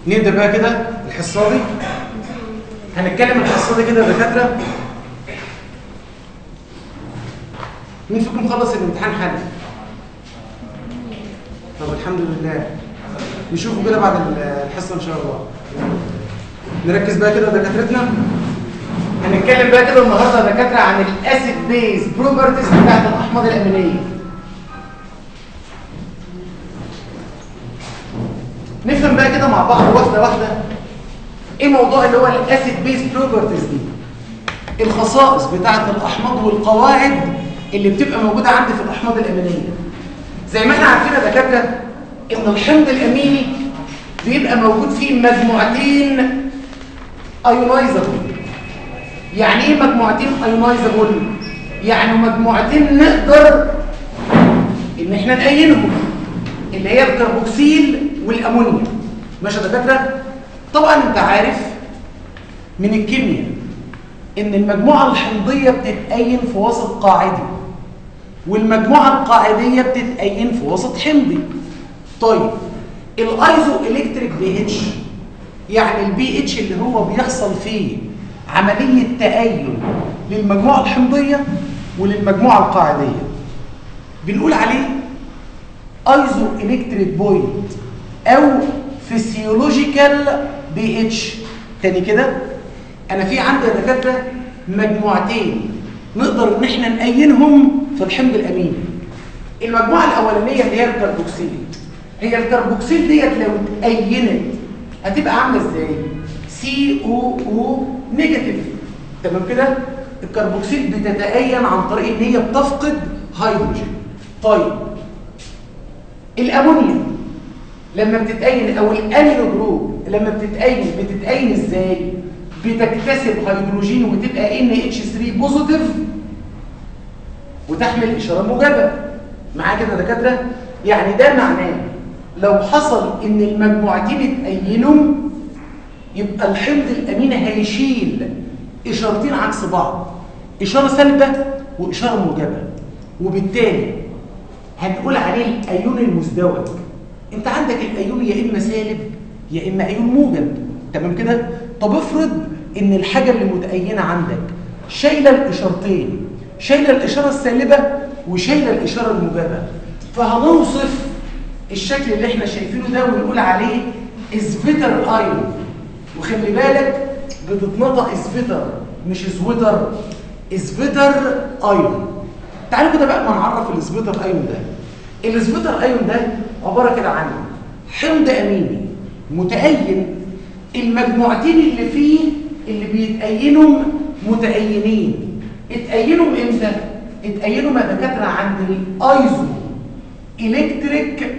نبدا بقى كده الحصه دي هنتكلم الحصه دي كده يا دكاتره مين فيكم خلص الامتحان حالا طب الحمد لله نشوفه كده بعد الحصه ان شاء الله نركز بقى كده يا دكاترتنا هنتكلم بقى كده النهارده يا دكاتره عن الاسيد بيز بروبرتيز بتاعت الاحماض الامينيه نفهم بقى كده مع بعض واحده واحده ايه موضوع اللي هو الاسيد بيز بروبرتيز دي الخصائص بتاعه الاحماض والقواعد اللي بتبقى موجوده عندي في الاحماض الامينيه زي ما احنا عارفين يا دكاتره ان الحمض الاميني بيبقى موجود فيه مجموعتين ايونايزابل يعني ايه مجموعتين ايونايزابل يعني مجموعتين نقدر ان احنا نأينهم اللي هي الكربوكسيل والامونيا ماشي يا دكاتره طبعا انت عارف من الكيمياء ان المجموعه الحمضيه بتتأين في وسط قاعدي والمجموعه القاعديه بتتأين في وسط حمضي طيب الايزو الكتريك بي اتش يعني البي اتش اللي هو بيحصل فيه عمليه تأين للمجموعه الحمضيه وللمجموعه القاعديه بنقول عليه ايزو الكتريك بوينت او فيسيولوجيكال بي اتش تاني كده انا في عندي يا دكاتره مجموعتين نقدر ان احنا نأينهم في الحمض الاميني المجموعه الاولانيه اللي هي الكربوكسيل هي الكربوكسيل ديت لو اتأينت هتبقى عامله ازاي سي او او نيجاتيف تمام كده الكربوكسيل بتتأين عن طريق ان هي بتفقد هيدروجين طيب الامونيا لما بتتأين او الامينو جروب لما بتتأين بتتأين ازاي بتكتسب هيدروجين وتبقى NH3 بوزيتيف وتحمل اشاره موجبه معايا كده يا دكاتره يعني ده معناه لو حصل ان المجموعتين اتأينوا يبقى الحمض الاميني هيشيل اشارتين عكس بعض اشاره سالبه واشاره موجبه وبالتالي هنقول عليه الايون المزدوج انت عندك الايون يا اما سالب يا اما ايون موجب تمام كده طب افرض ان الحاجه اللي متأينه عندك شايله الاشارتين شايله الاشاره السالبه وشايله الاشاره الموجبه فهنوصف الشكل اللي احنا شايفينه ده ونقول عليه اسبيتر ايون وخلي بالك بتتنطق اسبيتر مش سويتر اسبيتر ايون تعالوا كده بقى ما نعرف الاسبيتر ايون ده الاسبيتر ايون ده عباره كده عن حمض اميني متأين المجموعتين اللي فيه اللي بيتأينوا متأينين اتأينوا امتى؟ اتأينوا ما دكاتره عند الايزو الكتريك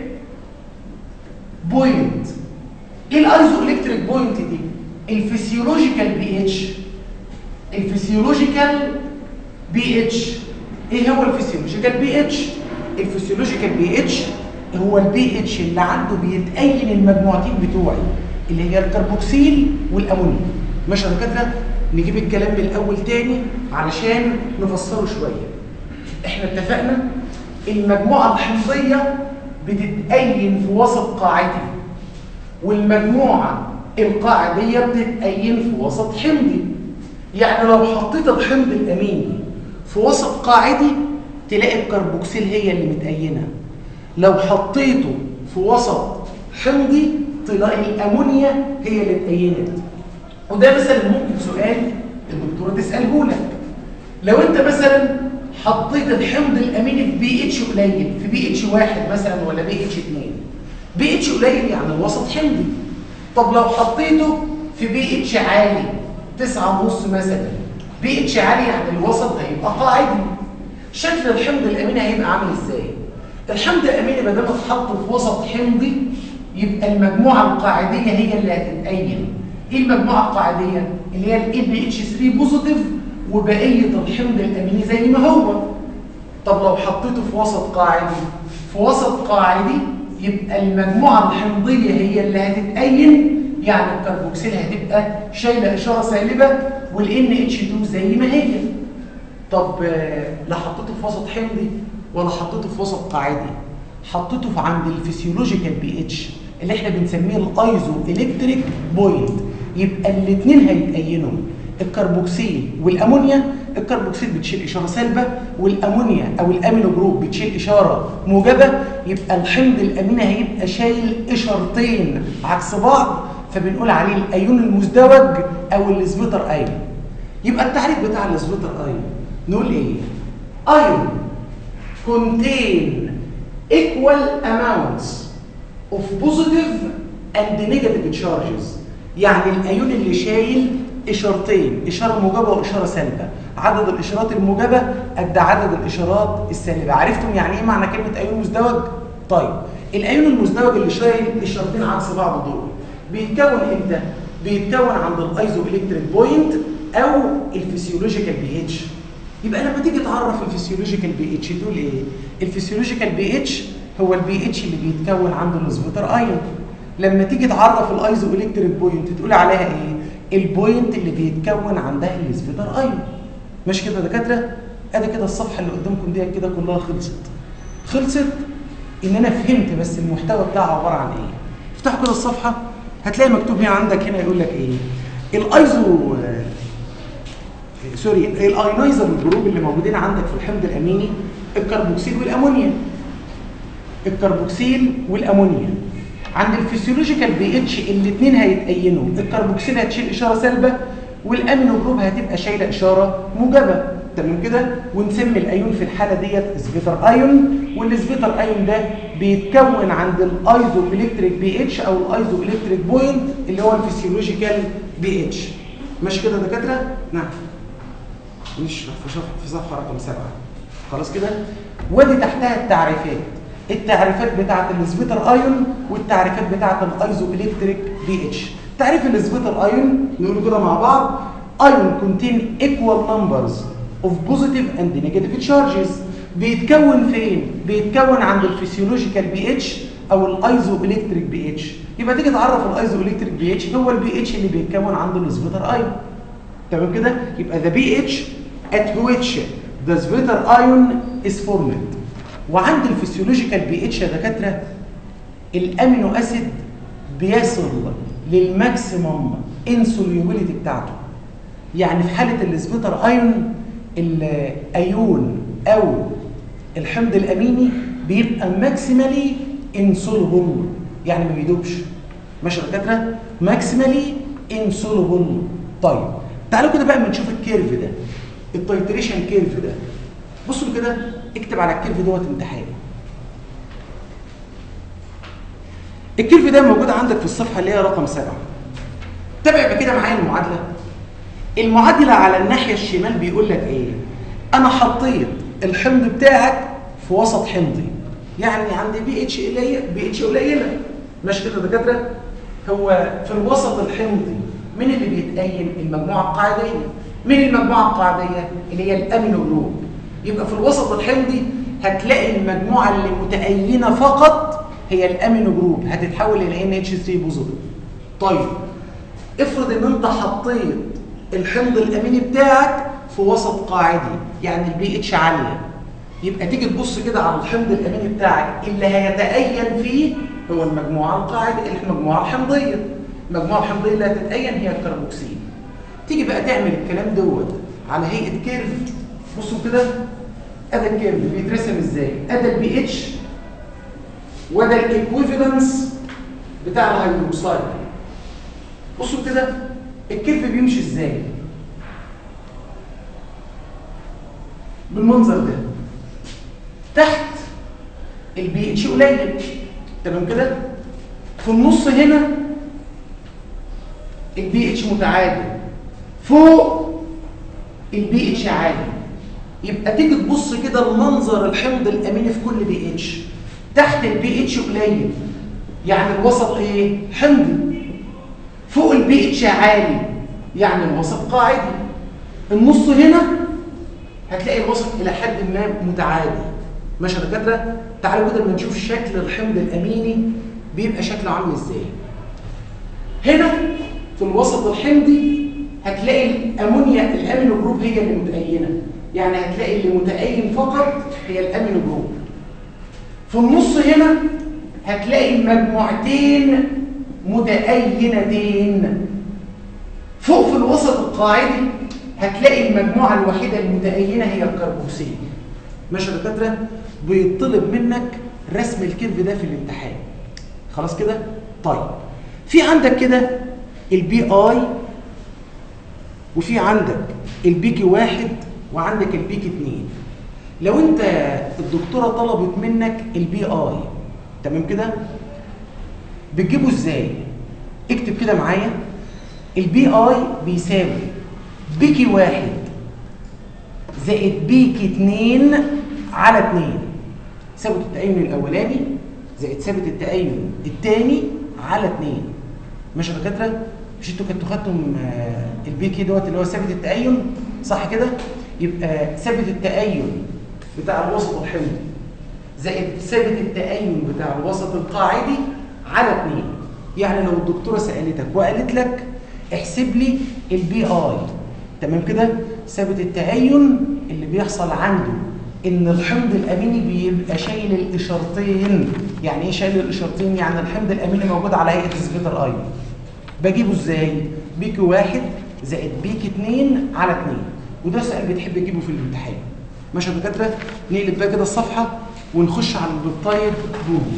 بوينت ايه الايزو الكتريك بوينت دي؟ الفسيولوجيكال بي اتش الفسيولوجيكال بي اتش ايه هو الفسيولوجيكال بي اتش؟ الفسيولوجيكال بي اتش هو البي اتش اللي عنده بيتأين المجموعتين بتوعي اللي هي الكربوكسيل والامونيا ماشي يا دكاتره نجيب الكلام من الاول تاني علشان نفسره شويه احنا اتفقنا المجموعه الحمضيه بتتأين في وسط قاعدي والمجموعه القاعديه بتتأين في وسط حمضي يعني لو حطيت الحمض الاميني في وسط قاعدي تلاقي الكربوكسيل هي اللي متأينه لو حطيته في وسط حمضي تلاقي الامونيا هي اللي اتأينت وده مثلا ممكن سؤال الدكتوره تساله لك لو انت مثلا حطيت الحمض الاميني في بي اتش قليل في بي اتش واحد مثلا ولا بي اتش 2 بي اتش قليل يعني الوسط حمضي طب لو حطيته في بي اتش عالي 9.5 مثلا بي اتش عالي يعني الوسط هيبقى قاعدي شكل الحمض الاميني هيبقى عامل ازاي الحمض الاميني ما دام اتحط في وسط حمضي يبقى المجموعه القاعديه هي اللي هتتأين ايه المجموعه القاعديه اللي هي الاي بي اتش 3 بوزيتيف وبقيه الحمض الاميني زي ما هو طب لو حطيته في وسط قاعدي في وسط قاعدي يبقى المجموعه الحمضيه هي اللي هتتأين يعني الكربوكسيل هتبقى شايله اشاره سالبه والان اتش 2 زي ما هي طب لا حطيته في وسط حمضي ولا حطيته في وسط قاعدي حطيته في عند الفسيولوجيكال بي اتش اللي احنا بنسميه الايزو الكتريك بوينت يبقى الاثنين هيتأينوا الكربوكسيل والامونيا الكربوكسيل بتشيل اشاره سالبه والامونيا او الامينو جروب بتشيل اشاره موجبه يبقى الحمض الاميني هيبقى شايل اشارتين عكس بعض فبنقول عليه الايون المزدوج او السبيتر ايون يبقى التعريف بتاع السبيتر ايون نقول ايه ايون contain equal amounts of positive and negative charges يعني الايون اللي شايل اشارتين اشاره موجبه واشاره سالبه عدد الاشارات الموجبه قد عدد الاشارات السالبه عرفتم يعني ايه معنى كلمه ايون مزدوج طيب الايون المزدوج اللي شايل اشارتين عكس بعض دول بيتكون امتى بيتكون عند الايزو الكتريك بوينت او الفسيولوجيكال بي اتش يبقى لما تيجي تعرف الفسيولوجيكال بي اتش تقول ايه الفسيولوجيكال بي اتش هو البي اتش اللي بيتكون عنده السبيتر ايون لما تيجي تعرف الايزو الكتريك بوينت تقول عليها ايه البوينت اللي بيتكون عندها السبيتر ايون مش كده يا دكاتره ادي كده الصفحه اللي قدامكم دي كده كلها خلصت خلصت ان انا فهمت بس المحتوى بتاعها عباره عن ايه افتحوا كده الصفحه هتلاقي مكتوب هنا عندك هنا يقول لك ايه الايزو سوري الايونايزر الجروب اللي موجودين عندك في الحمض الاميني الكربوكسيل والامونيا الكربوكسيل والامونيا عند الفسيولوجيكال بي اتش الاثنين هيتأينوا الكربوكسيل هتشيل اشاره سالبه والامينو جروب هتبقى شايله اشاره موجبه تمام كده ونسمي الايون في الحاله ديت سبيتر ايون والسبيتر ايون ده بيتكون عند الايزو الكتريك بي اتش او الايزو الكتريك بوينت اللي هو الفسيولوجيكال بي اتش ماشي كده يا دكاتره نعم مش في صفحه في صفحه رقم سبعه خلاص كده ودي تحتها التعريفات التعريفات بتاعه السبيتر ايون والتعريفات بتاعه الايزو الكتريك بي اتش تعريف السبيتر ايون نقول كده مع بعض ايون contain equal numbers of positive and negative charges بيتكون فين بيتكون عند الفسيولوجيكال بي اتش او الايزو الكتريك بي اتش يبقى تيجي تعرف الايزو الكتريك بي اتش هو البي اتش اللي بيتكون عند السبيتر ايون تمام كده يبقى the pH at which the splitter ion is formed وعند الفسيولوجيكال بي اتش يا دكاتره الامينو اسيد بيصل للماكسيمم انسوليوبيليتي بتاعته يعني في حاله السبيتر ايون الايون او الحمض الاميني بيبقى ماكسيمالي انسولوبل يعني ما بيدوبش ماشي يا دكاتره ماكسيمالي انسولوبل طيب تعالوا كده بقى اما نشوف الكيرف ده التايتريشن كيرف ده بصوا كده اكتب على الكيرف دوت امتحان الكيرف ده موجود عندك في الصفحه اللي هي رقم سبعة تابع بكده معايا المعادله المعادله على الناحيه الشمال بيقول لك ايه انا حطيت الحمض بتاعك في وسط حمضي يعني عندي بي اتش قليل بي اتش قليله ماشي كده يا دكاتره هو في الوسط الحمضي مين اللي بيتأين المجموعة القاعدية مين المجموعة القاعدية اللي هي الأمينو جروب يبقى في الوسط الحمضي هتلاقي المجموعة اللي متأينة فقط هي الأمينو جروب هتتحول إلى NH3 بوزيتيف طيب افرض ان انت حطيت الحمض الاميني بتاعك في وسط قاعدي يعني البي اتش عاليه يبقى تيجي تبص كده على الحمض الاميني بتاعك اللي هيتأين فيه هو المجموعة القاعدة المجموعة الحمضية المجموعة الحمضية اللي هتتأين هي الكربوكسيل تيجي بقى تعمل الكلام دوت على هيئة كيرف بصوا كده ادي الكيرف بيترسم ازاي ادي البي اتش وده الايكويفالنس بتاع الهيدروكسيد بصوا كده الكيرف بيمشي ازاي بالمنظر ده تحت البي اتش قليل تمام كده في النص هنا البي اتش متعادل فوق البي اتش عالي يبقى تيجي تبص كده لمنظر الحمض الاميني في كل بي اتش تحت البي اتش قليل يعني الوسط ايه حمضي فوق البي اتش عالي يعني الوسط قاعدي النص هنا هتلاقي الوسط الى حد ما متعادل ماشي يا دكاتره تعالوا كده اما نشوف شكل الحمض الاميني بيبقى شكله عامل ازاي هنا في الوسط الحمضي هتلاقي الامونيا الامينو جروب هي اللي متأينه يعني هتلاقي اللي متأين فقط هي الامينو جروب في النص هنا هتلاقي مجموعتين متأينتين فوق في الوسط القاعدي هتلاقي المجموعة الوحيدة المتأينة هي الكربوكسيل ماشي يا دكاترة بيطلب منك رسم الكيرف ده في الامتحان خلاص كده طيب في عندك كده البي اي وفي عندك البيكي واحد وعندك البيكي اتنين لو انت الدكتوره طلبت منك البي اي تمام كده بتجيبه ازاي اكتب كده معايا البي اي بيساوي بيكي واحد زائد بيكي اتنين على اتنين ثابت التأين الأولاني زائد ثابت التأين الثاني على اتنين ماشي يا دكاترة؟ مش انتوا كنتوا خدتم البيكي دوت اللي هو ثابت التأين صح كده؟ يبقى ثابت التأين بتاع الوسط الحمضي زائد ثابت التأين بتاع الوسط القاعدي على اتنين يعني لو الدكتورة سألتك وقالت لك احسب لي البي اي تمام كده؟ ثابت التأين اللي بيحصل عنده ان الحمض الاميني بيبقى شايل الاشارتين يعني ايه شايل الاشارتين يعني الحمض الاميني موجود على هيئه الزفيتر اي بجيبه ازاي بيك واحد زائد بيك اتنين على اتنين وده سؤال بتحب تجيبه في الامتحان ماشي يا دكاتره نقلب بقى كده الصفحه ونخش على البيبتايد بوند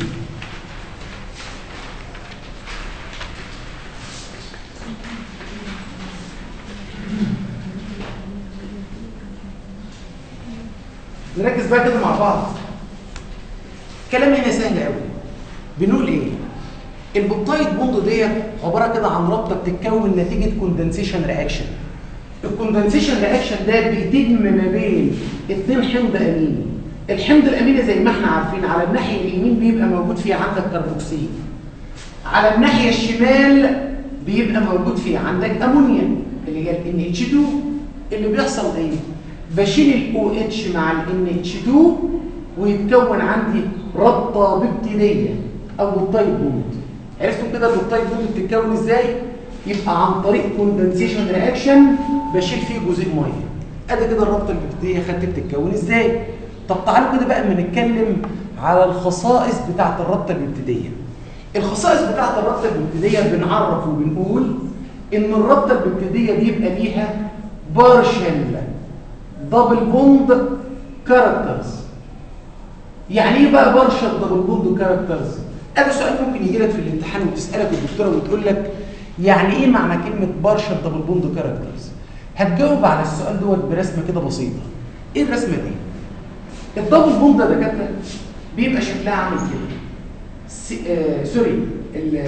نركز بقى كده مع بعض كلام هنا سهل قوي بنقول ايه البوبتايد بوند ديت عباره كده عن رابطه بتتكون نتيجه كوندنسيشن رياكشن الكوندنسيشن رياكشن ده بيتم ما بين اثنين حمض اميني الحمض الاميني زي ما احنا عارفين على الناحيه اليمين بيبقى موجود فيه عندك كربوكسيل على الناحيه الشمال بيبقى موجود فيه عندك امونيا اللي هي ال NH2 اللي بيحصل ايه بشيل الاو اتش مع ال NH2 ويتكون عندي رابطه ببتيديه او بوبتايد بوند عرفتوا كده البوبتايد بوند بتتكون ازاي يبقى عن طريق كوندنسيشن رياكشن بشيل فيه جزيء ميه ادي كده الرابطه الببتيديه خدت بتتكون ازاي طب تعالوا كده بقى اما نتكلم على الخصائص بتاعه الرابطه الببتيديه الخصائص بتاعه الرابطه الببتيديه بنعرف وبنقول ان الرابطه الببتيديه دي يبقى ليها بارشل دبل بوند كاركترز يعني ايه بقى بارشل دبل بوند كاركترز ادي سؤال ممكن يجي لك في الامتحان وتسالك الدكتوره وتقول لك يعني ايه معنى كلمه بارشل دبل بوند كاركترز هتجاوب على السؤال دوت برسمه كده بسيطه ايه الرسمه دي الدبل بوند ده كده بيبقى شكلها عامل كده سي... آه... سوري ال...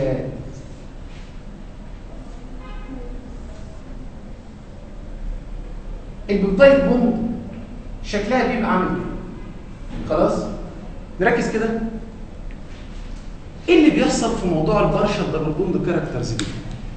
البيبتايد بوند شكلها بيبقى عامل كده خلاص نركز كده ايه اللي بيحصل في موضوع البارشل دبل بوند كاركترز دي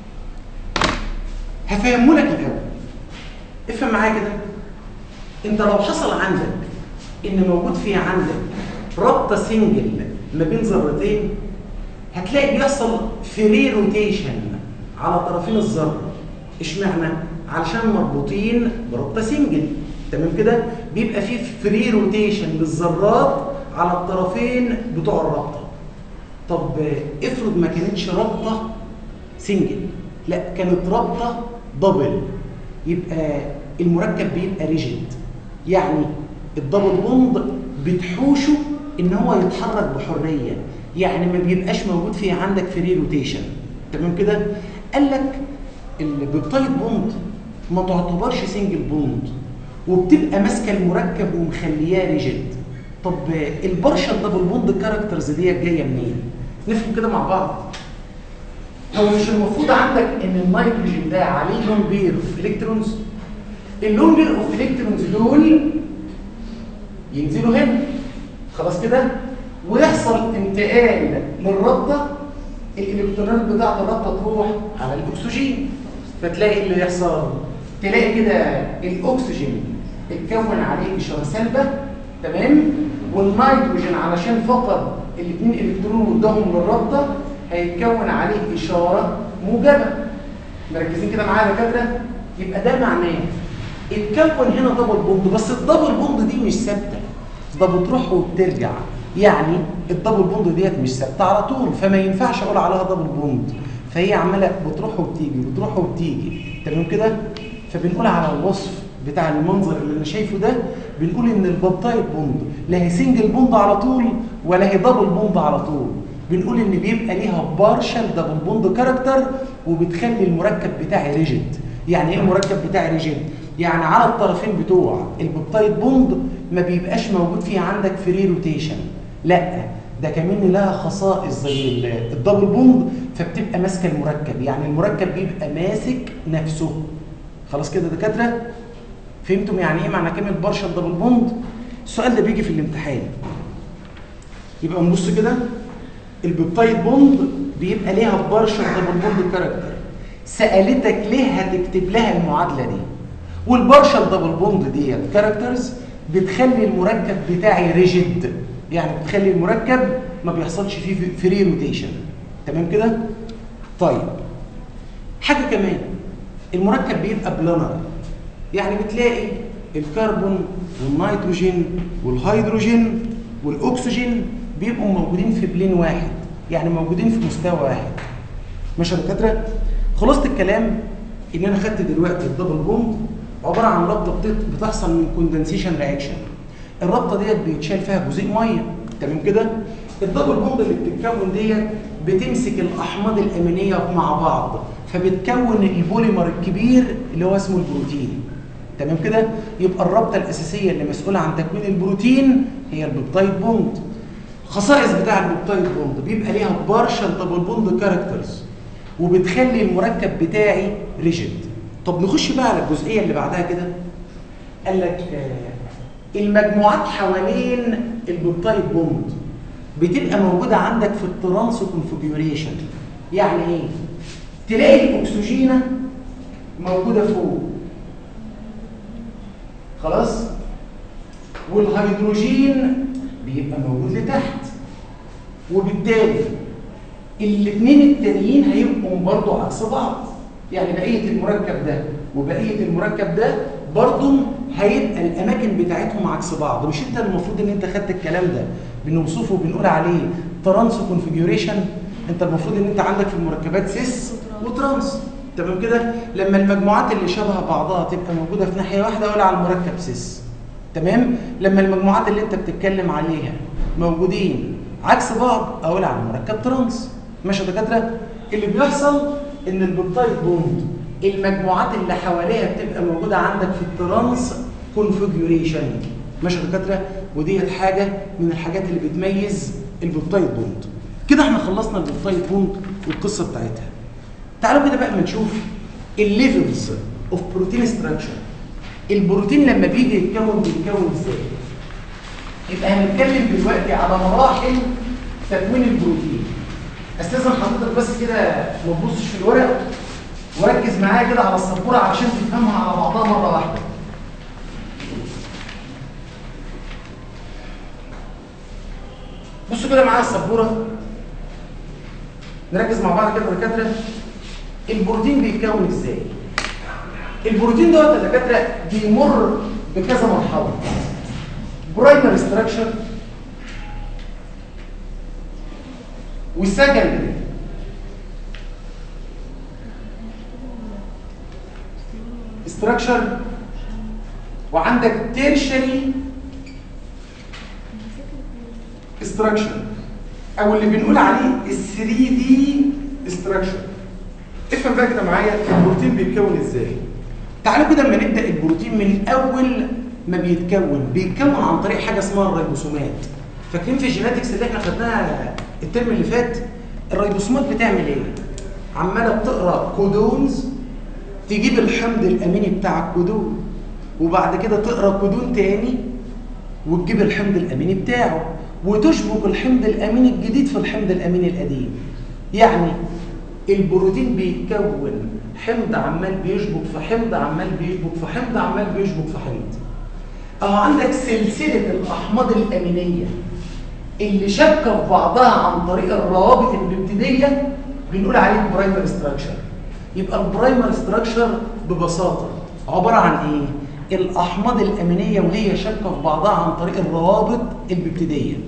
هفهمه لك الاول افهم معايا كده انت لو حصل عندك ان موجود في عندك رابطه سنجل ما بين ذرتين هتلاقي بيحصل فري روتيشن على طرفين الذره اشمعنى علشان مربوطين برابطه سنجل تمام كده بيبقى في فري روتيشن للذرات على الطرفين بتوع الرابطه طب افرض ما كانتش رابطه سنجل لا كانت رابطه دبل يبقى المركب بيبقى ريجيد يعني الدبل بوند بتحوشه ان هو يتحرك بحريه يعني ما بيبقاش موجود فيه عندك فري روتيشن تمام كده قال لك البيبتايد بوند ما تعتبرش سنجل بوند وبتبقى ماسكه المركب ومخلياه ريجيد طب البارشل دبل بوند كاركترز ديت جايه منين نفهم كده مع بعض هو مش المفروض عندك ان النيتروجين ده عليه لون بير اوف الكترونز اللون بير اوف الكترونز دول ينزلوا هنا خلاص كده ويحصل انتقال للرابطه الالكترونات بتاعه الرابطه تروح على الاكسجين فتلاقي اللي يحصل تلاقي كده الاكسجين اتكون عليه اشاره سالبه تمام والنيتروجين علشان فقد الاثنين الكترون ودهم للرابطه هيتكون عليه اشاره موجبه مركزين كده معايا يا دكاتره يبقى ده معناه اتكون هنا دبل بوند بس الدبل بوند دي مش ثابته ده بتروح وبترجع يعني الدبل بوند ديت مش ثابته على طول فما ينفعش اقول عليها دبل بوند فهي عماله بتروح وبتيجي بتروح وبتيجي تمام كده فبنقول على الوصف بتاع المنظر اللي انا شايفه ده بنقول ان البابتايد بوند لا هي سنجل بوند على طول ولا هي دبل بوند على طول بنقول ان بيبقى ليها بارشل دبل بوند كاركتر وبتخلي المركب بتاعي ريجيد يعني ايه المركب بتاعي ريجيد يعني على الطرفين بتوع البيبتايد بوند ما بيبقاش موجود فيه عندك فري روتيشن لا ده كمان لها خصائص زي الدبل بوند فبتبقى ماسكه المركب يعني المركب بيبقى ماسك نفسه خلاص كده دكاتره فهمتم يعني ايه معنى كلمه بارشل دبل بوند السؤال ده بيجي في الامتحان يبقى نبص كده البيبتايد بوند بيبقى ليها بارشل دبل بوند كاركتر سالتك ليه هتكتب لها المعادله دي والبارشل دبل بوند ديت كاركترز بتخلي المركب بتاعي ريجيد يعني بتخلي المركب ما بيحصلش فيه فري روتيشن تمام كده طيب حاجه كمان المركب بيبقى بلانر يعني بتلاقي الكربون والنيتروجين والهيدروجين والاكسجين بيبقوا موجودين في بلين واحد يعني موجودين في مستوى واحد ماشي يا دكاتره خلاصه الكلام ان انا خدت دلوقتي الدبل بوند عباره عن رابطه بتحصل من كوندنسيشن رياكشن الرابطه ديت بيتشال فيها جزيء ميه تمام كده الدبل بوند اللي بتتكون ديت بتمسك الاحماض الامينيه مع بعض فبتكون البوليمر الكبير اللي هو اسمه البروتين تمام كده يبقى الرابطه الاساسيه اللي مسؤوله عن تكوين البروتين هي البيبتايد بوند خصائص بتاع البيبتايد بوند بيبقى ليها بارشل دبل بوند كاركترز وبتخلي المركب بتاعي ريجيد طب نخش بقى على الجزئيه اللي بعدها كده قال لك آه المجموعات حوالين البيبتايد بوند بتبقى موجوده عندك في الترانس كونفيجوريشن يعني ايه تلاقي الاكسجينه موجوده فوق خلاص والهيدروجين بيبقى موجود لتحت وبالتالي الاثنين التانيين هيبقوا برضه عكس بعض يعني بقيه المركب ده وبقيه المركب ده برضه هيبقى الاماكن بتاعتهم عكس بعض مش انت المفروض ان انت خدت الكلام ده بنوصفه وبنقول عليه ترانس كونفيجوريشن انت المفروض ان انت عندك في المركبات سيس وترانس تمام كده لما المجموعات اللي شبه بعضها تبقى موجوده في ناحيه واحده اقول على المركب سيس تمام لما المجموعات اللي انت بتتكلم عليها موجودين عكس بعض اقول على المركب ترانس ماشي يا دكاتره اللي بيحصل ان البيبتايد بوند المجموعات اللي حواليها بتبقى موجوده عندك في الترانس كونفيجوريشن ماشي يا دكاتره وديت حاجه من الحاجات اللي بتميز البيبتايد بوند كده احنا خلصنا البيبتايد بوند والقصه بتاعتها تعالوا كده بقى ما نشوف الليفلز اوف بروتين ستراكشر البروتين لما بيجي يتكون بيتكون ازاي يبقى هنتكلم دلوقتي على مراحل تكوين البروتين استاذن حضرتك بس كده ما تبصش في الورق وركز معايا كده على السبوره عشان تفهمها على بعضها مره واحده بصوا كده معايا السبوره نركز مع بعض كده يا دكاتره البروتين بيتكون ازاي البروتين دوت يا دكاتره بيمر بكذا مرحله برايمري ستراكشر والسكندري ستراكشر وعندك تيرشري ستراكشر او اللي بنقول عليه ال 3 دي ستراكشر افهم بقى كده معايا البروتين بيتكون ازاي تعالوا كده اما نبدا البروتين من اول ما بيتكون بيتكون عن طريق حاجه اسمها الريبوسومات فاكرين في الجيناتكس اللي احنا خدناها الترم اللي فات الريبوسومات بتعمل ايه عماله بتقرا كودونز تجيب الحمض الاميني بتاع الكودون وبعد كده تقرا كودون تاني وتجيب الحمض الاميني بتاعه وتشبك الحمض الاميني الجديد في الحمض الاميني القديم يعني البروتين بيتكون حمض عمال بيشبك في حمض عمال بيشبك في حمض عمال بيشبك في حمض اهو عندك سلسله الاحماض الامينيه اللي شابكه في بعضها عن طريق الروابط الببتيديه بنقول عليه برايمري ستراكشر يبقى البرايمري ستراكشر ببساطه عباره عن ايه الاحماض الامينيه وهي شابكه في بعضها عن طريق الروابط الببتيديه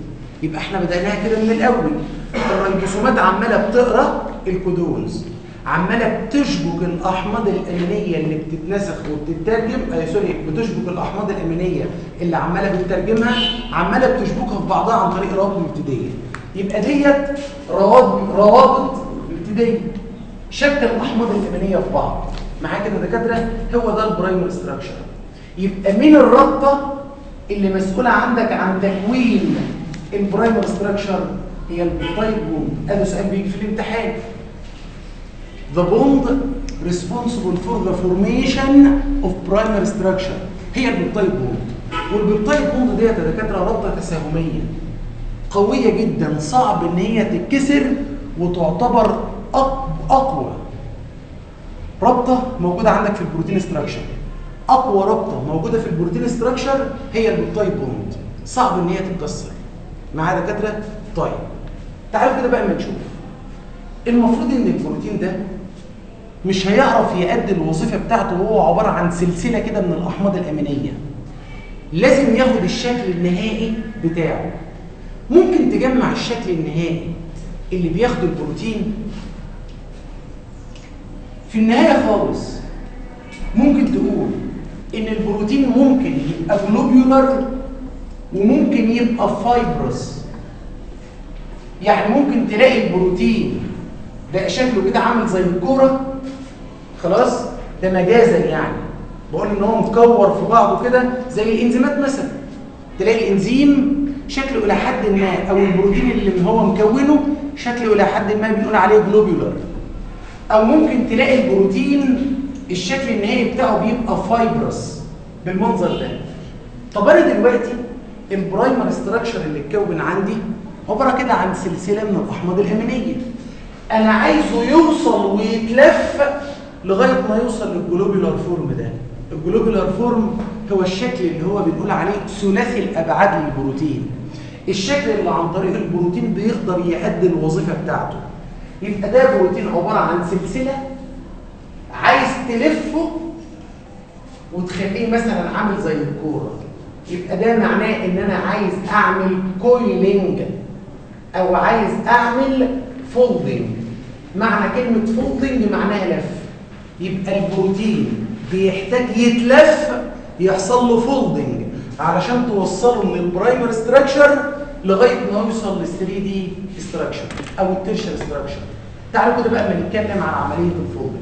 يبقى احنا بدأناها كده من الأول الريبوسومات عمالة بتقرأ الكودونز عمالة بتشبك الأحماض الأمينية اللي بتتنسخ وبتترجم آه سوري بتشبك الأحماض الأمينية اللي عمالة بتترجمها عمالة بتشبكها في بعضها عن طريق روابط ابتدائية يبقى ديت روابط روابط ابتدائية شكل الأحماض الأمينية في بعض معايا كده دكاترة هو ده البرايمر ستراكشر يبقى مين الرابطة اللي مسؤولة عندك عن تكوين البرايمر ستراكشر هي البيبتايد بوند ادي سؤال بيجي في الامتحان the bond responsible for the formation of primary structure هي البيبتايد بوند والبيبتايد بوند ديت يا دكاتره رابطه تساهميه قويه جدا صعب ان هي تتكسر وتعتبر اقوى رابطه موجوده عندك في البروتين ستراكشر اقوى رابطه موجوده في البروتين ستراكشر هي البيبتايد بوند صعب ان هي تتكسر معايا دكاتره طيب تعالوا كده بقى ما نشوف المفروض ان البروتين ده مش هيعرف يأدي الوظيفه بتاعته وهو عباره عن سلسله كده من الاحماض الامينيه لازم ياخد الشكل النهائي بتاعه ممكن تجمع الشكل النهائي اللي بياخده البروتين في النهايه خالص ممكن تقول ان البروتين ممكن يبقى جلوبيولار وممكن يبقى فايبرس يعني ممكن تلاقي البروتين ده شكله كده عامل زي الكوره خلاص ده مجازا يعني بقول ان هو مكور في بعضه كده زي الانزيمات مثلا تلاقي الانزيم شكله الى حد ما او البروتين اللي هو مكونه شكله الى حد ما بنقول عليه جلوبيولار او ممكن تلاقي البروتين الشكل النهائي بتاعه بيبقى فايبرس بالمنظر ده طب انا دلوقتي البرايمر ستراكشر اللي اتكون عندي عباره كده عن سلسله من الاحماض الامينيه انا عايزه يوصل ويتلف لغايه ما يوصل للجلوبيولار فورم ده الجلوبيولار فورم هو الشكل اللي هو بنقول عليه ثلاثي الابعاد للبروتين الشكل اللي عن طريق البروتين بيقدر يؤدي الوظيفه بتاعته يبقى ده بروتين عباره عن سلسله عايز تلفه وتخليه مثلا عامل زي الكوره يبقى ده معناه ان انا عايز اعمل كويلينج او عايز اعمل فولدنج معنى كلمه فولدنج معناها لف يبقى البروتين بيحتاج يتلف يحصل له فولدنج علشان توصله للبرايمر ستراكشر لغايه ما يوصل لل 3 دي ستراكشر او التيرشر ستراكشر تعالوا كده بقى ما نتكلم عن عمليه الفولدنج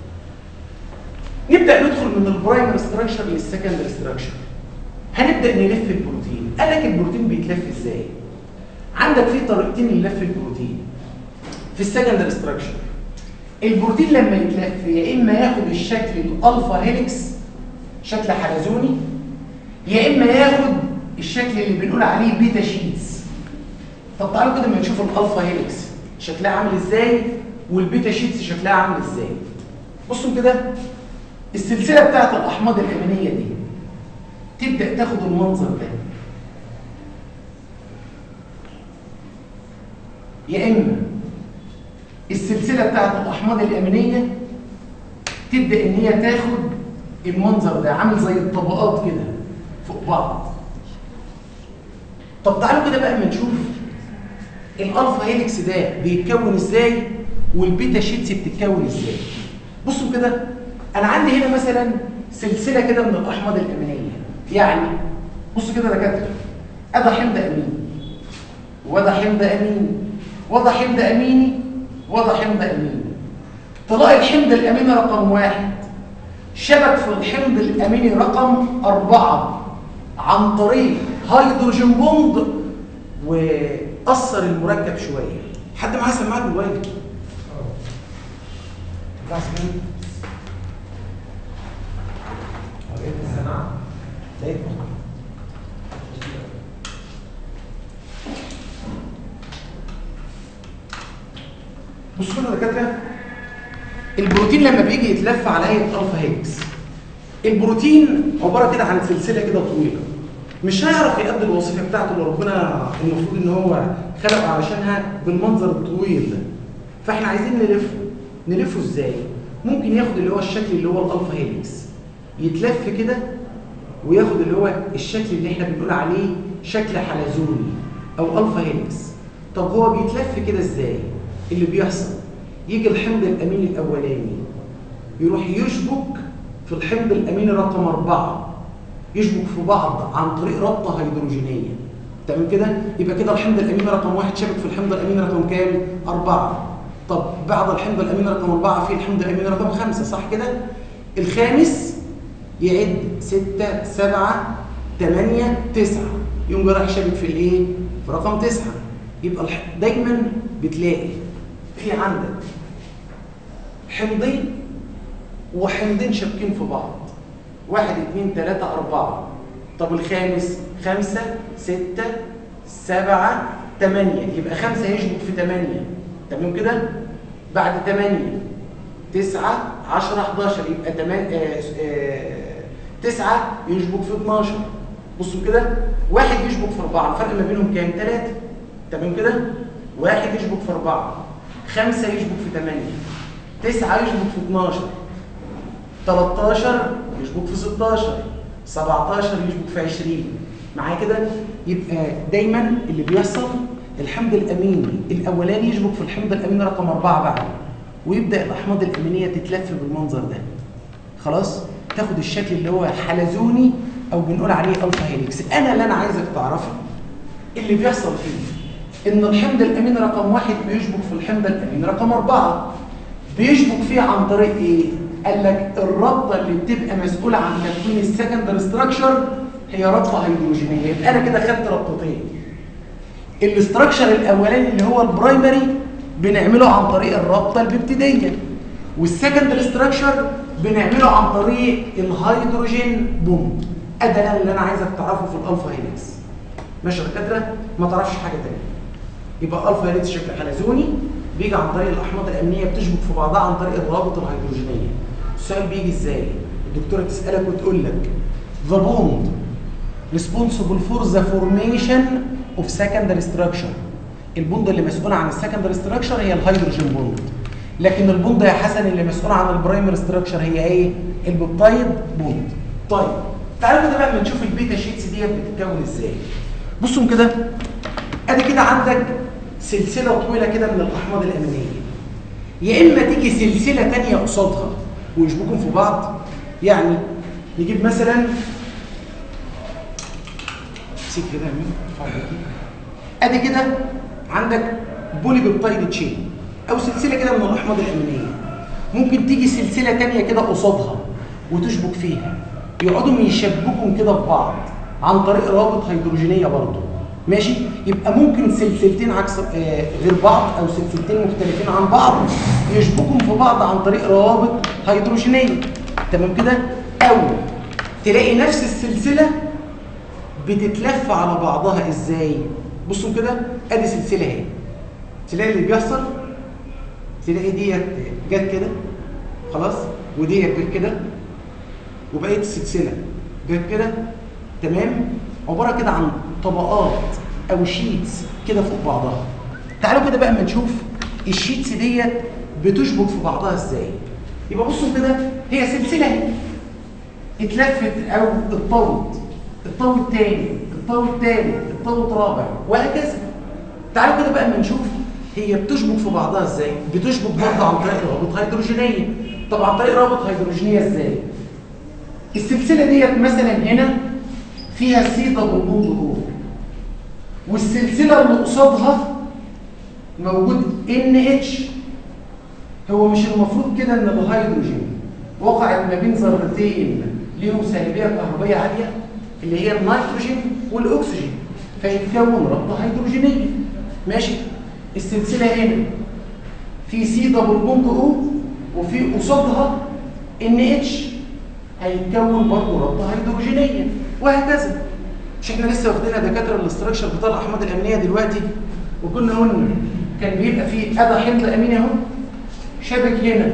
نبدا ندخل من البرايمر ستراكشر للسكندري ستراكشر هنبدا نلف البروتين قال لك البروتين بيتلف ازاي عندك في طريقتين للف البروتين في السكندري ستراكشر البروتين لما يتلف يا اما ياخد الشكل الالفا هيليكس شكل حلزوني يا اما ياخد الشكل اللي بنقول عليه بيتا شيتس طب تعالوا كده ما نشوف الالفا هيليكس شكلها عامل ازاي والبيتا شيتس شكلها عامل ازاي بصوا كده السلسله بتاعت الاحماض الامينيه دي تبدا تاخد المنظر ده يا اما السلسله بتاعت الاحماض الامينيه تبدا ان هي تاخد المنظر ده عامل زي الطبقات كده فوق بعض طب تعالوا كده بقى اما نشوف الالفا هيليكس ده بيتكون ازاي والبيتا شيتس بتتكون ازاي بصوا كده انا عندي هنا مثلا سلسله كده من الاحماض الامينيه يعني بصوا كده يا دكاتره ادي حمض امين وده حمض امين وده حمض اميني وده حمض اميني تلاقي الحمض الاميني رقم واحد شبك في الحمض الاميني رقم أربعة عن طريق هيدروجين بوند وأثر المركب شوية حد معاه سماعة موبايل؟ اه لقيت السماعة؟ لقيت بصوا كده يا دكاتره البروتين لما بيجي يتلف على هيئه الفا هيكس البروتين عباره كده عن سلسله كده طويله مش هيعرف يؤدي الوظيفه بتاعته اللي ربنا المفروض ان هو خلقه علشانها بالمنظر الطويل ده فاحنا عايزين نلفه نلفه ازاي ممكن ياخد اللي هو الشكل اللي هو الالفا هيليكس يتلف كده وياخد اللي هو الشكل اللي احنا بنقول عليه شكل حلزوني او الفا هيليكس طب هو بيتلف كده ازاي اللي بيحصل يجي الحمض الامين الاولاني يروح يشبك في الحمض الامين رقم أربعة يشبك في بعض عن طريق رابطه هيدروجينيه تمام كده يبقى كده الحمض الامين رقم واحد شبك في الحمض الامين رقم كام أربعة طب بعد الحمض الامين رقم أربعة في الحمض الامين رقم خمسة صح كده الخامس يعد ستة سبعة تمانية تسعة يقوم رايح شابك في الايه في رقم تسعة يبقى الح- دايما بتلاقي في عندك حمضين وحمضين شابكين في بعض واحد اتنين تلاتة أربعة طب الخامس خمسة ستة سبعة تمانية يبقى خمسة يشبك في تمانية تمام كده بعد تمانية تسعة عشرة حداشر يبقى تمان آه آه تسعة يشبك في اتناشر بصوا كده واحد يشبك في أربعة الفرق ما بينهم كام؟ تلاتة تمام كده؟ واحد يشبك في أربعة خمسة يشبك في تمانية تسعة يشبك في اتناشر 13 يشبك في 16 17 يشبك في 20 معايا كده يبقى دايما اللي بيحصل الحمض الاميني الاولاني يشبك في الحمض الاميني رقم 4 بعد ويبدا الاحماض الامينيه تتلف بالمنظر ده خلاص تاخد الشكل اللي هو حلزوني او بنقول عليه الفا هيليكس انا اللي انا عايزك تعرفه اللي بيحصل فيه ان الحمض الامين رقم واحد بيشبك في الحمض الامين رقم أربعة بيشبك فيه عن طريق ايه قال لك الرابطه اللي بتبقى مسؤوله عن تكوين السكندري ستراكشر هي رابطه هيدروجينيه يبقى انا كده خدت رابطتين الاستراكشر الاولاني اللي هو البرايمري بنعمله عن طريق الرابطه الببتيديه والسكندري ستراكشر بنعمله عن طريق الهيدروجين بوند ادي اللي انا عايزك تعرفه في الالفا هيليكس ماشي يا دكاتره ما تعرفش حاجه ثانيه يبقى الالفا هيليكس شكل حلزوني بيجي عن طريق الاحماض الامينيه بتشبك في بعضها عن طريق الروابط الهيدروجينيه السؤال بيجي ازاي الدكتوره تسالك وتقول لك the bond responsible for the formation of secondary structure البوند اللي مسؤول عن السكندري ستراكشر هي الهيدروجين بوند لكن البوند يا حسن اللي مسؤول عن البرايمري ستراكشر هي ايه البيبتايد بوند طيب تعالوا كده بقى اما نشوف البيتا شيتس ديت بتتكون ازاي بصوا كده ادي كده عندك سلسله طويله كده من الاحماض الامينيه يا اما تيجي سلسله ثانيه قصادها ويشبكوا في بعض يعني نجيب مثلا سيب كده يا مين ارفع ايديك. ادي كده عندك بولي بيبتايد تشين او سلسله كده من الاحماض الامينيه ممكن تيجي سلسله ثانيه كده قصادها وتشبك فيها يقعدوا يشبكوا كده في بعض عن طريق روابط هيدروجينيه برضه ماشي يبقى ممكن سلسلتين عكس آه غير بعض او سلسلتين مختلفين عن بعض يشبكوا في بعض عن طريق روابط هيدروجينيه تمام كده او تلاقي نفس السلسله بتتلف على بعضها ازاي بصوا كده ادي سلسله اهي تلاقي اللي بيحصل تلاقي ديت جت كده خلاص وديت جت كده وبقيه السلسله جت كده تمام عباره كده عن طبقات او شيتس كده فوق بعضها تعالوا كده بقى اما نشوف الشيتس ديت بتشبك في بعضها ازاي يبقى بصوا كده هي سلسله اهي اتلفت او اتطوت اتطوت تاني اتطوت تاني اتطوت رابع وهكذا تعالوا كده بقى اما نشوف هي بتشبك في بعضها ازاي بتشبك برضه عن طريق روابط هيدروجينيه طب عن طريق روابط هيدروجينيه ازاي السلسله ديت مثلا هنا فيها سي دبل بوند او والسلسله اللي قصادها موجود ان اتش هو مش المفروض كده ان الهيدروجين وقعت ما بين ذرتين ليهم سالبيه كهربائيه عاليه اللي هي النيتروجين والاكسجين فيتكون رابطه هيدروجينيه ماشي السلسله هنا في سي دبل بوند او وفي قصادها ان اتش هيتكون برضه رابطه هيدروجينيه وهكذا مش احنا لسه واخدين دكاتره الاستراكشر بتاع الاحماض الامينيه دلوقتي وكنا قلنا كان بيبقى فيه ادى حمض اميني اهو شبك هنا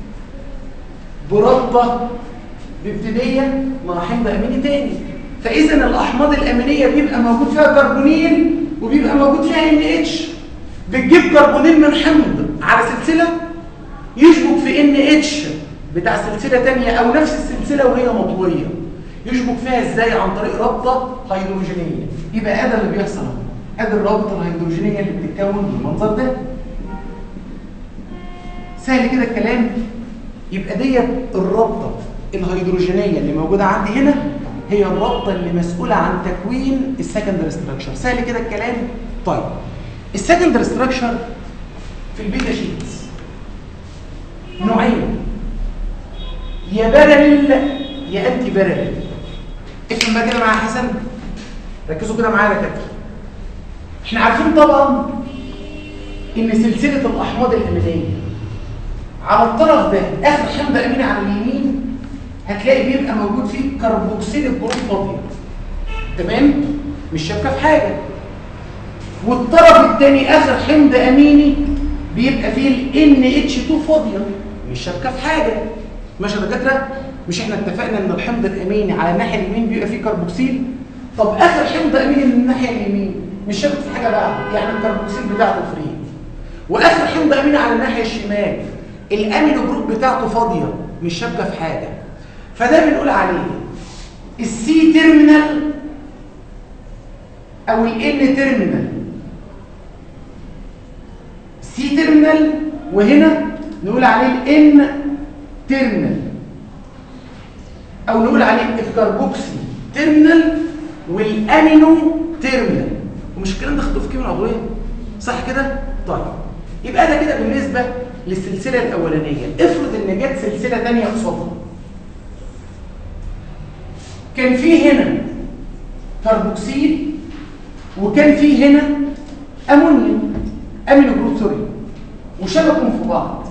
برابطه بابتديه مع حمض اميني تاني فاذا الاحماض الامينيه بيبقى موجود فيها كربونيل وبيبقى موجود فيها ان اتش بتجيب كربونيل من حمض على سلسله يشبك في ان اتش بتاع سلسله ثانيه او نفس السلسله وهي مطويه يشبك فيها ازاي عن طريق رابطه هيدروجينيه يبقى هذا اللي بيحصل اهو ادي الروابط الهيدروجينيه اللي بتتكون بالمنظر ده سهل كده الكلام يبقى ديت الرابطه الهيدروجينيه اللي موجوده عندي هنا هي الرابطه اللي مسؤوله عن تكوين السكندري ستراكشر سهل كده الكلام طيب السكندري ستراكشر في البيتا شيتس نوعين يا بارل يا انتي بارل افهم بقى كده معايا حسن ركزوا كده معايا يا دكاتره احنا عارفين طبعا ان سلسله الاحماض الامينيه على الطرف ده اخر حمض اميني على اليمين هتلاقي بيبقى موجود فيه كربوكسيل الجروب فاضيه تمام مش شاكه في حاجه والطرف الثاني اخر حمض اميني بيبقى فيه ال NH2 فاضيه مش شاكه في حاجه ماشي يا دكاتره مش احنا اتفقنا ان الحمض الاميني على الناحيه اليمين بيبقى فيه كربوكسيل طب اخر حمض اميني من الناحيه اليمين مش شاكك في حاجه بعد يعني الكربوكسيل بتاعته فري واخر حمض اميني على الناحيه الشمال الامينو جروب بتاعته فاضيه مش شاكه في حاجه فده بنقول عليه السي تيرمينال او الان تيرمينال سي تيرمينال وهنا نقول عليه الان تيرمينال او نقول عليه الكربوكسي تيرمينال والامينو تيرمينال ومش الكلام ده خدوه في الكيمياء العضويه صح كده طيب يبقى ده كده بالنسبه للسلسله الاولانيه افرض ان جت سلسله ثانيه قصادها كان في هنا كربوكسيل وكان في هنا امونيا امينو جروب سوري وشبكوا في بعض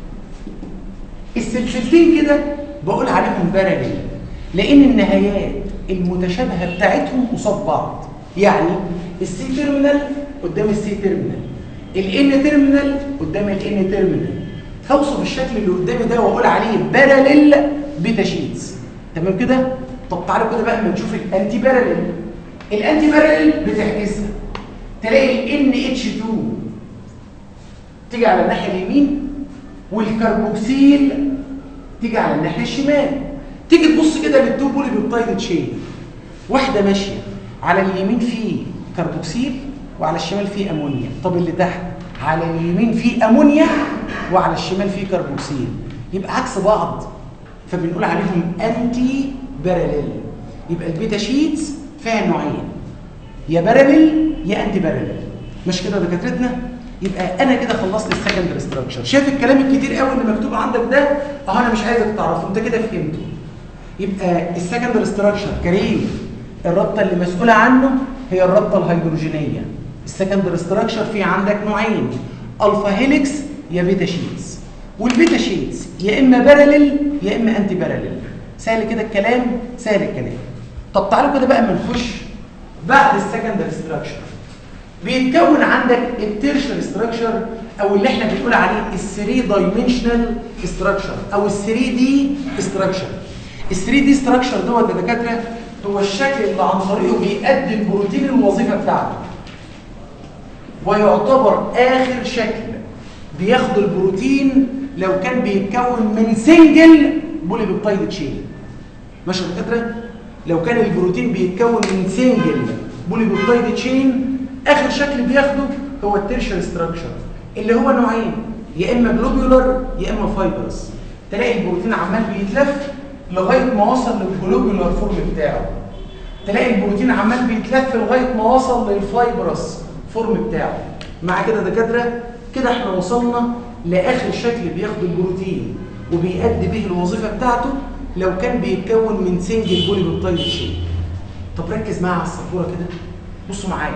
السلسلتين كده بقول عليهم باراليل لان النهايات المتشابهه بتاعتهم قصاد بعض يعني السي تيرمينال قدام السي تيرمينال الان تيرمينال قدام الان تيرمينال هوصف الشكل اللي قدامي ده واقول عليه باراليل بيتا شيتس تمام كده طب تعالوا كده بقى اما نشوف الانتي باراليل الانتي باراليل بتعكسها تلاقي ال NH2 تيجي على الناحيه اليمين والكربوكسيل تيجي على الناحيه الشمال تيجي تبص كده للتو بولي بيبتايد تشين واحده ماشيه على اليمين في كربوكسيل وعلى الشمال في امونيا طب اللي تحت على اليمين في امونيا وعلى الشمال في كربوكسيل يبقى عكس بعض فبنقول عليهم انتي باراليل يبقى البيتا شيتس فيها نوعين يا باراليل يا انتي باراليل مش كده دكاترتنا يبقى انا كده خلصت السكندري ستراكشر شايف الكلام الكتير قوي اللي مكتوب عندك ده اهو انا مش عايزك تعرفه انت كده فهمته يبقى السكندري ستراكشر كريم الرابطه اللي مسؤوله عنه هي الرابطه الهيدروجينيه السكندري ستراكشر في عندك نوعين الفا هيليكس يا بيتا شيتس والبيتا شيتس يا اما باراليل يا اما انتي باراليل سهل كده الكلام سهل الكلام طب تعالوا كده بقى اما نخش بعد السكندري ستراكشر بيتكون عندك التيرشر ستراكشر او اللي احنا بنقول عليه الثري دايمنشنال ستراكشر او الثري دي ستراكشر الثري دي ستراكشر دوت يا دكاتره هو الشكل اللي عن طريقه بيأدي البروتين الوظيفه بتاعته ويعتبر اخر شكل بياخد البروتين لو كان بيتكون من سنجل بولي بيبتايد تشين ماشي يا دكاتره لو كان البروتين بيتكون من سنجل بولي بيبتايد تشين اخر شكل بياخده هو التيرشر ستراكشر اللي هو نوعين يا اما جلوبيولار يا اما فايبرس تلاقي البروتين عمال بيتلف لغايه ما وصل للجلوبيولار فورم بتاعه تلاقي البروتين عمال بيتلف لغايه ما وصل للفايبرس فورم بتاعه مع كده دكاتره كده احنا وصلنا لاخر شكل بياخد البروتين وبيأدي به الوظيفه بتاعته لو كان بيتكون من سنجل بولي بيبتايد تشين طب ركز معايا على السبوره كده بصوا معايا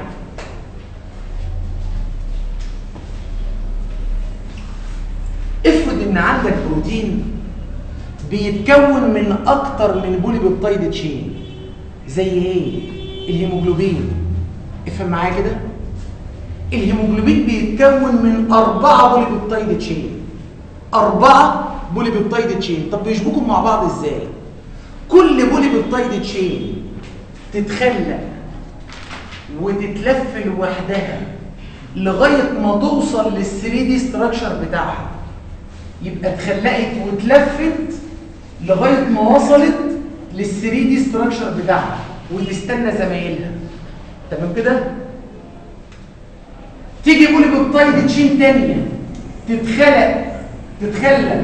افرض ان عندك بروتين بيتكون من اكتر من بولي بيبتايد تشين زي ايه الهيموجلوبين افهم معايا كده الهيموجلوبين بيتكون من أربعة بولي بيبتايد تشين أربعة بولي بيبتايد تشين طب بيشبكوا مع بعض ازاي كل بولي بيبتايد تشين تتخلق وتتلف لوحدها لغايه ما توصل لل 3 دي ستراكشر بتاعها يبقى اتخلقت واتلفت لغايه ما وصلت لل 3 دي ستراكشر بتاعها وتستنى زمايلها تمام كده تيجي بولي بيبتايد تشين تانية تتخلق تتخلق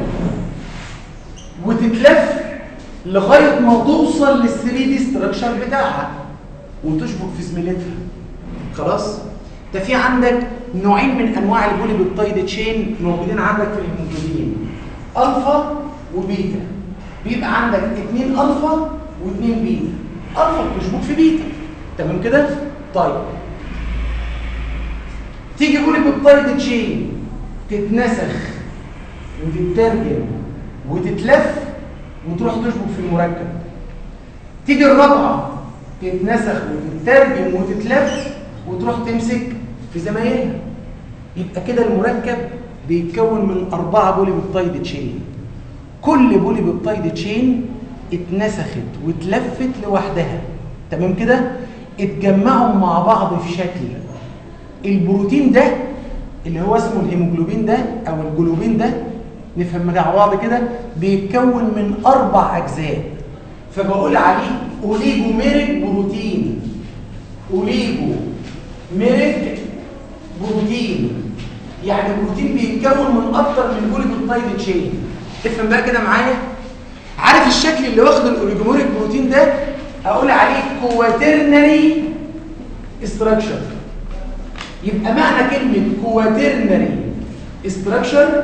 وتتلف لغايه ما توصل لل 3 دي ستراكشر بتاعها وتشبك في زميلتها خلاص ده في عندك نوعين من انواع البولي بيبتايد تشين موجودين عندك في الهيموجلوبين الفا وبيتا بيبقى عندك اثنين الفا واثنين بيتا الفا بتشبك في بيتا تمام كده طيب تيجي بولي بيبتايد تشين تتنسخ وتترجم وتتلف وتروح تشبك في المركب تيجي الرابعه تتنسخ وتترجم وتتلف وتروح تمسك في زمايلها يبقى كده المركب بيتكون من أربعة بولي بيبتايد تشين كل بولي بيبتايد تشين اتنسخت واتلفت لوحدها تمام كده اتجمعوا مع بعض في شكل البروتين ده اللي هو اسمه الهيموجلوبين ده او الجلوبين ده نفهم مع بعض كده بيتكون من اربع اجزاء فبقول عليه اوليجوميريك بروتين اوليجو ميريك بروتين يعني بروتين بيتكون من اكتر من بوليبيبتايد تشين افهم بقى كده معايا عارف الشكل اللي واخد الاوليجوميريك بروتين ده اقول عليه كواترنري استراكشر يبقى معنى كلمه كواترنري استراكشر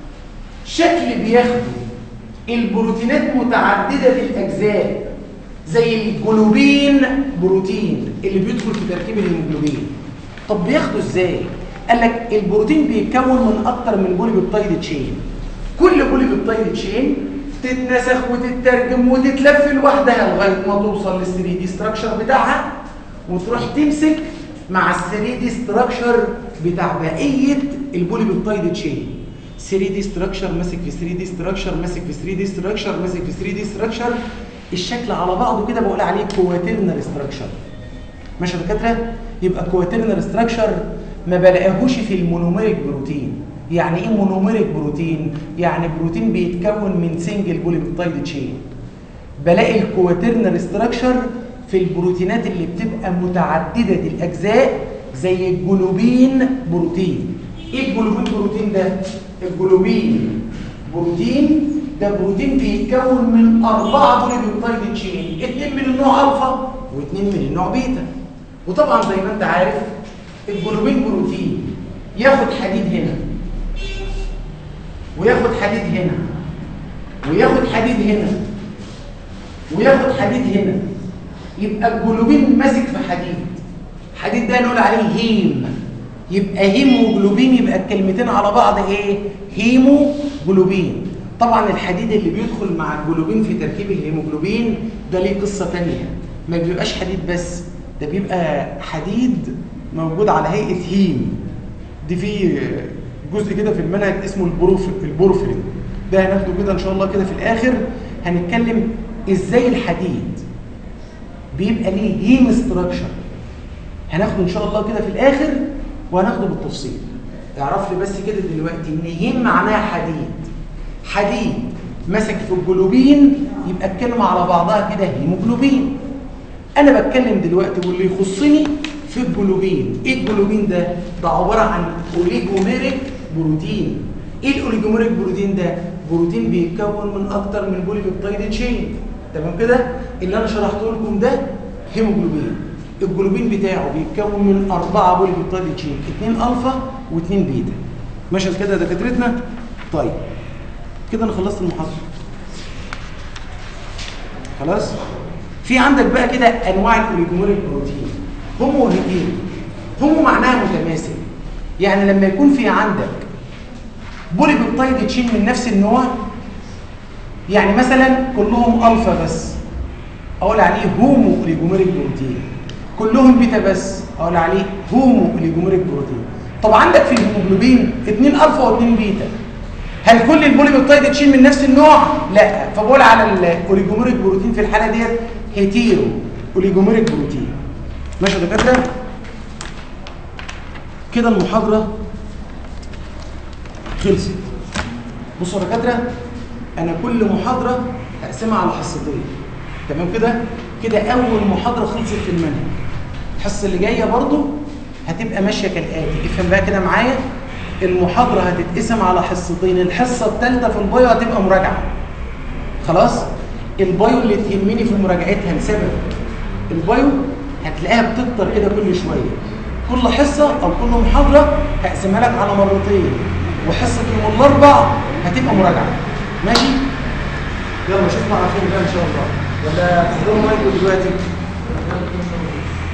شكل بياخده البروتينات متعدده الاجزاء زي الجلوبين بروتين اللي بيدخل في تركيب الهيموجلوبين طب بياخده ازاي قال لك البروتين بيتكون من اكتر من بولي بيبتايد تشين كل بولي بيبتايد تشين تتنسخ وتترجم وتتلف لوحدها لغايه ما توصل لل 3 دي ستراكشر بتاعها وتروح تمسك مع ال 3 دي ستراكشر بتاع بقيه البولي بيبتايد تشين 3 دي ستراكشر ماسك في 3 دي ستراكشر ماسك في 3 دي ستراكشر ماسك في 3 دي ستراكشر الشكل على بعضه كده بقول عليه كواترنال ستراكشر ماشي يا دكاتره يبقى كواترنال ستراكشر ما بلاقيهوش في المونوميريك بروتين يعني ايه مونوميريك بروتين يعني بروتين بيتكون من سنجل بوليبيبتايد تشين بلاقي الكواترنال ستراكشر في البروتينات اللي بتبقى متعدده الاجزاء زي الجلوبين بروتين ايه الجلوبين بروتين ده الجلوبين بروتين ده بروتين بيتكون من أربعة بوليبيبتايد تشين اتنين من النوع ألفا واتنين من النوع بيتا وطبعا زي ما انت عارف الجلوبين بروتين ياخد حديد هنا وياخد حديد هنا وياخد حديد هنا وياخد حديد هنا يبقى الجلوبين ماسك في حديد حديد ده نقول عليه هيم يبقى هيموجلوبين يبقى الكلمتين على بعض ايه هيموجلوبين طبعا الحديد اللي بيدخل مع الجلوبين في تركيب الهيموجلوبين ده ليه قصه ثانيه ما بيبقاش حديد بس ده بيبقى حديد موجود على هيئه هيم دي في جزء كده في المنهج اسمه البروف البورفرين ده هناخده كده ان شاء الله كده في الاخر هنتكلم ازاي الحديد بيبقى ليه هيم ستراكشر هناخده ان شاء الله كده في الاخر وهناخده بالتفصيل اعرف لي بس كده دلوقتي ان هيم معناها حديد حديد مسك في الجلوبين يبقى الكلمه على بعضها كده هيموجلوبين انا بتكلم دلوقتي واللي يخصني في الجلوبين ايه الجلوبين ده ده عباره عن اوليجوميريك بروتين ايه الاوليجوميريك بروتين ده بروتين بيتكون من اكتر من بوليبيبتايد تشين تمام كده اللي انا شرحته لكم ده هيموجلوبين الجلوبين بتاعه بيتكون من أربعة بوليبيبتايد تشين اثنين ألفا واثنين بيتا ماشي كده يا دكاترتنا طيب كده انا خلصت المحاضره خلاص في عندك بقى كده انواع الاوليجوميريك بروتين هومو وهيتيرو هومو معناها متماثل يعني لما يكون في عندك بوليبيبتايد تشين من نفس النوع يعني مثلا كلهم الفا بس اقول عليه هومو اوليجوميريك بروتين كلهم بيتا بس اقول عليه هومو اوليجوميريك بروتين طب عندك في الهيموجلوبين اثنين الفا واثنين بيتا هل كل البوليبيبتايد تشين من نفس النوع لا فبقول على الاوليجوميريك بروتين في الحاله ديت هيتيرو اوليجوميريك بروتين ماشي يا دكاتره كده المحاضره خلصت بصوا يا دكاتره انا كل محاضره هقسمها على حصتين تمام كده كده اول محاضره خلصت في المنهج الحصه اللي جايه برضو هتبقى ماشيه كالاتي افهم بقى كده معايا المحاضره هتتقسم على حصتين الحصه الثالثه في البايو هتبقى مراجعه خلاص البايو اللي تهمني في مراجعتها لسبب البايو هتلاقيها بتكتر كده كل شويه كل حصه او كل محاضره هقسمها لك على مرتين وحصه يوم الاربع هتبقى مراجعه ماشي يلا اشوفكم على خير بقى ان شاء الله ولا تحضروا مايكرو دلوقتي